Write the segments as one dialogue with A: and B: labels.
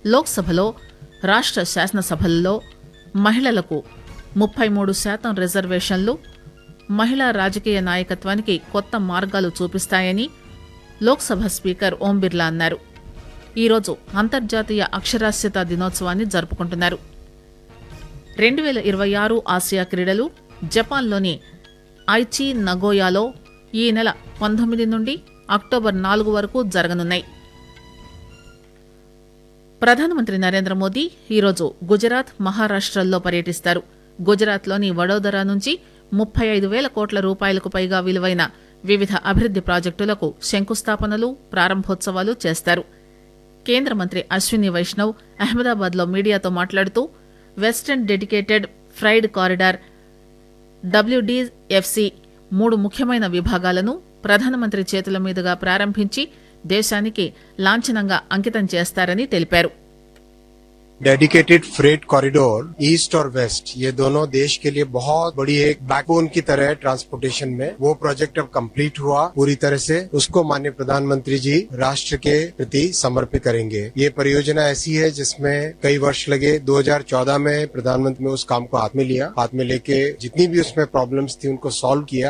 A: లోక్సభలో రాష్ట్ర శాసనసభల్లో మహిళలకు ముప్పై మూడు శాతం రిజర్వేషన్లు మహిళా రాజకీయ నాయకత్వానికి కొత్త మార్గాలు చూపిస్తాయని లోక్సభ స్పీకర్ ఓం బిర్లా అన్నారు ఈరోజు అంతర్జాతీయ అక్షరాస్యత దినోత్సవాన్ని జరుపుకుంటున్నారు రెండు వేల ఇరవై ఆరు ఆసియా క్రీడలు జపాన్లోని ఐచి నగోయాలో ఈ నెల పంతొమ్మిది నుండి అక్టోబర్ నాలుగు వరకు జరగనున్నాయి ప్రధానమంత్రి నరేంద్ర మోదీ ఈరోజు గుజరాత్ మహారాష్టల్లో పర్యటిస్తారు గుజరాత్లోని వడోదరా నుంచి ముప్పై ఐదు వేల కోట్ల రూపాయలకు పైగా విలువైన వివిధ అభివృద్ది ప్రాజెక్టులకు శంకుస్థాపనలు ప్రారంభోత్సవాలు చేస్తారు కేంద్ర మంత్రి అశ్విని వైష్ణవ్ అహ్మదాబాద్లో మీడియాతో మాట్లాడుతూ western dedicated freight corridor WDFC మూడు ముఖ్యమైన విభాగాలను ప్రధానమంత్రి చేతుల మీదుగా ప్రారంభించి దేశానికి లాంఛనంగా అంకితం చేస్తారని తెలిపారు
B: डेडिकेटेड फ्रेट कॉरिडोर ईस्ट और वेस्ट ये दोनों देश के लिए बहुत बड़ी एक बैकबोन की तरह है ट्रांसपोर्टेशन में वो प्रोजेक्ट अब कंप्लीट हुआ पूरी तरह से उसको माननीय प्रधानमंत्री जी राष्ट्र के प्रति समर्पित करेंगे ये परियोजना ऐसी है जिसमें कई वर्ष लगे 2014 में प्रधानमंत्री ने उस काम को हाथ में लिया हाथ में लेके जितनी भी उसमें प्रॉब्लम्स थी उनको सॉल्व किया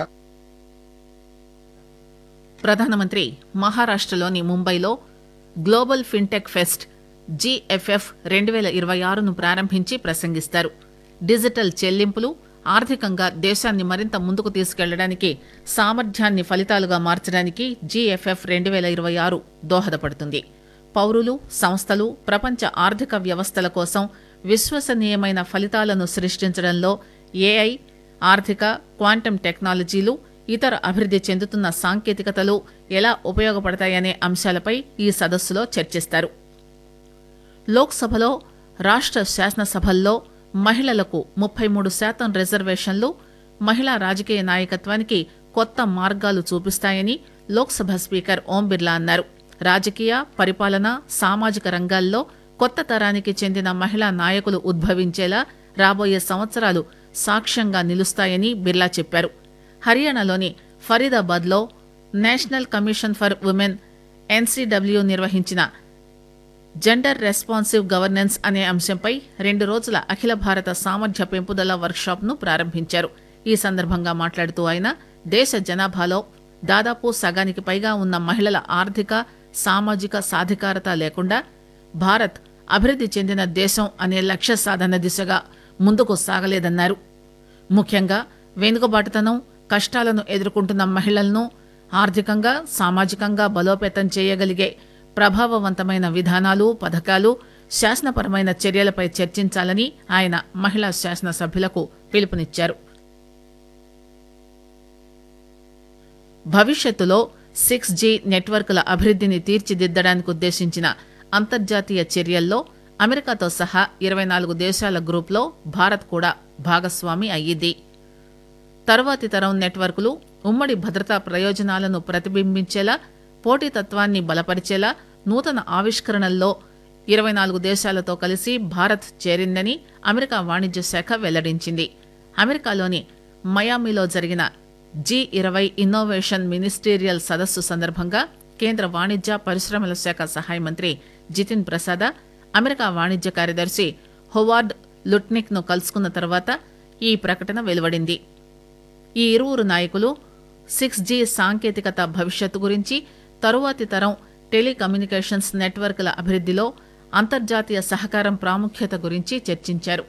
A: ప్రధానమంత్రి మహారాష్టలోని ముంబైలో గ్లోబల్ ఫిన్టెక్ ఫెస్ట్ జీఎఫ్ఎఫ్ రెండు వేల ఇరవై ఆరును ప్రారంభించి ప్రసంగిస్తారు డిజిటల్ చెల్లింపులు ఆర్థికంగా దేశాన్ని మరింత ముందుకు తీసుకెళ్లడానికి సామర్థ్యాన్ని ఫలితాలుగా మార్చడానికి జీఎఫ్ఎఫ్ రెండు వేల ఇరవై ఆరు దోహదపడుతుంది పౌరులు సంస్థలు ప్రపంచ ఆర్థిక వ్యవస్థల కోసం విశ్వసనీయమైన ఫలితాలను సృష్టించడంలో ఏఐ ఆర్థిక క్వాంటం టెక్నాలజీలు ఇతర అభివృద్ది చెందుతున్న సాంకేతికతలు ఎలా ఉపయోగపడతాయనే అంశాలపై ఈ సదస్సులో చర్చిస్తారు లోక్సభలో రాష్ట్ర శాసనసభల్లో మహిళలకు ముప్పై మూడు శాతం రిజర్వేషన్లు మహిళా రాజకీయ నాయకత్వానికి కొత్త మార్గాలు చూపిస్తాయని లోక్సభ స్పీకర్ ఓం బిర్లా అన్నారు రాజకీయ పరిపాలన సామాజిక రంగాల్లో కొత్త తరానికి చెందిన మహిళా నాయకులు ఉద్భవించేలా రాబోయే సంవత్సరాలు సాక్ష్యంగా నిలుస్తాయని బిర్లా చెప్పారు హర్యానాలోని ఫరీదాబాద్లో national commission for women NCW నిర్వహించిన జెండర్ రెస్పాన్సివ్ గవర్నెన్స్ అనే అంశంపై రెండు రోజుల అఖిల భారత సామర్థ్య పెంపుదల వర్క్షాప్ ను ప్రారంభించారు ఈ సందర్భంగా మాట్లాడుతూ ఆయన దేశ జనాభాలో దాదాపు సగానికి పైగా ఉన్న మహిళల ఆర్థిక సామాజిక సాధికారత లేకుండా భారత్ అభివృద్ది చెందిన దేశం అనే లక్ష్య సాధన దిశగా ముందుకు సాగలేదన్నారు ముఖ్యంగా వెనుకబాటుతనం కష్టాలను ఎదుర్కొంటున్న మహిళలను ఆర్థికంగా సామాజికంగా బలోపేతం చేయగలిగే ప్రభావవంతమైన విధానాలు పథకాలు శాసనపరమైన చర్యలపై చర్చించాలని ఆయన మహిళా శాసనసభ్యులకు పిలుపునిచ్చారు భవిష్యత్తులో సిక్స్ జీ నెట్వర్క్ల అభివృద్దిని తీర్చిదిద్దడానికి ఉద్దేశించిన అంతర్జాతీయ చర్యల్లో అమెరికాతో సహా ఇరవై నాలుగు దేశాల గ్రూప్లో భారత్ కూడా భాగస్వామి అయ్యింది తరువాతి తరం నెట్వర్క్లు ఉమ్మడి భద్రతా ప్రయోజనాలను ప్రతిబింబించేలా పోటీతత్వాన్ని బలపరిచేలా నూతన ఆవిష్కరణల్లో ఇరవై నాలుగు దేశాలతో కలిసి భారత్ చేరిందని అమెరికా వాణిజ్య శాఖ వెల్లడించింది అమెరికాలోని మయామిలో జరిగిన జీ ఇరవై ఇన్నోవేషన్ మినిస్టీరియల్ సదస్సు సందర్భంగా కేంద్ర వాణిజ్య పరిశ్రమల శాఖ సహాయ మంత్రి జితిన్ ప్రసాద అమెరికా వాణిజ్య కార్యదర్శి హోవార్డ్ లుట్నిక్ ను కలుసుకున్న తర్వాత ఈ ప్రకటన వెలువడింది ఈ ఇరువురు నాయకులు సిక్స్ జీ సాంకేతికత భవిష్యత్తు గురించి తరువాతి తరం టెలికమ్యూనికేషన్స్ నెట్వర్క్ల అభివృద్దిలో అంతర్జాతీయ సహకారం ప్రాముఖ్యత గురించి చర్చించారు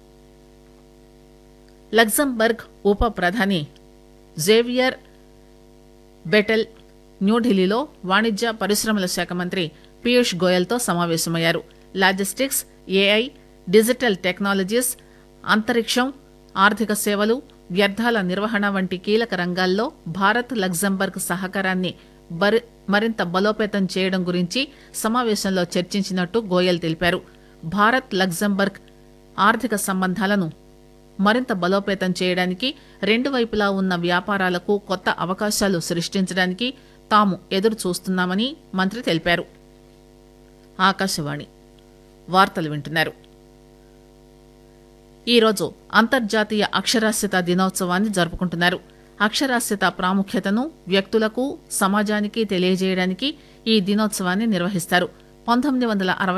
A: లగ్జంబర్గ్ ఉప ప్రధాని జేవియర్ బెటెల్ న్యూఢిల్లీలో వాణిజ్య పరిశ్రమల శాఖ మంత్రి పీయూష్ గోయల్తో సమావేశమయ్యారు లాజిస్టిక్స్ ఏఐ డిజిటల్ టెక్నాలజీస్ అంతరిక్షం ఆర్థిక సేవలు వ్యర్థాల నిర్వహణ వంటి కీలక రంగాల్లో భారత్ లగ్జంబర్గ్ సహకారాన్ని బరి- మరింత బలోపేతం చేయడం గురించి సమావేశంలో చర్చించినట్టు గోయల్ తెలిపారు భారత్ లగ్జంబర్గ్ ఆర్థిక సంబంధాలను మరింత బలోపేతం చేయడానికి రెండు వైపులా ఉన్న వ్యాపారాలకు కొత్త అవకాశాలు సృష్టించడానికి తాము ఎదురు చూస్తున్నామని మంత్రి తెలిపారు ఆకాశవాణి వార్తలు వింటున్నారు ఈరోజు అంతర్జాతీయ అక్షరాస్యత దినోత్సవాన్ని జరుపుకుంటున్నారు అక్షరాస్యత ప్రాముఖ్యతను వ్యక్తులకు సమాజానికి తెలియజేయడానికి ఈ దినోత్సవాన్ని నిర్వహిస్తారు పంతొమ్మిది వందల అరవై